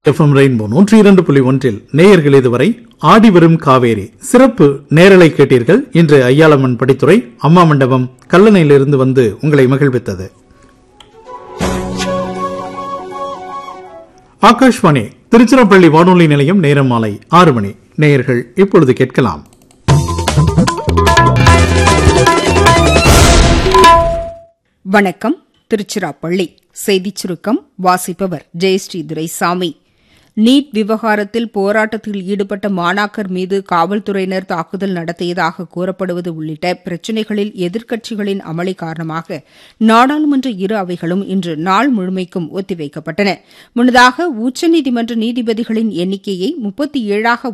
FM rainbow நூற்றி இரண்டு புள்ளி ஒன்றில் நேயர்கள் இதுவரை ஆடி வரும் காவேரி சிறப்பு நேரலை கேட்டீர்கள் இன்று ஐயாளம்மன் படித்துறை அம்மா மண்டபம் கல்லணையிலிருந்து வந்து உங்களை மகிழ்வித்தது ஆகாஷ்வாணி திருச்சிராப்பள்ளி வானொலி நிலையம் நேரம் மாலை ஆறு மணி நேயர்கள் இப்பொழுது கேட்கலாம் வணக்கம் திருச்சிராப்பள்ளி செய்திச் சுருக்கம் வாசிப்பவர் ஜெயஸ்ரீ துரைசாமி நீட் விவகாரத்தில் போராட்டத்தில் ஈடுபட்ட மாணாக்கர் மீது காவல்துறையினர் தாக்குதல் நடத்தியதாக கூறப்படுவது உள்ளிட்ட பிரச்சினைகளில் எதிர்க்கட்சிகளின் அமளி காரணமாக நாடாளுமன்ற இரு அவைகளும் இன்று நாள் முழுமைக்கும் ஒத்திவைக்கப்பட்டன முன்னதாக உச்சநீதிமன்ற நீதிபதிகளின் எண்ணிக்கையை முப்பத்தி ஏழாக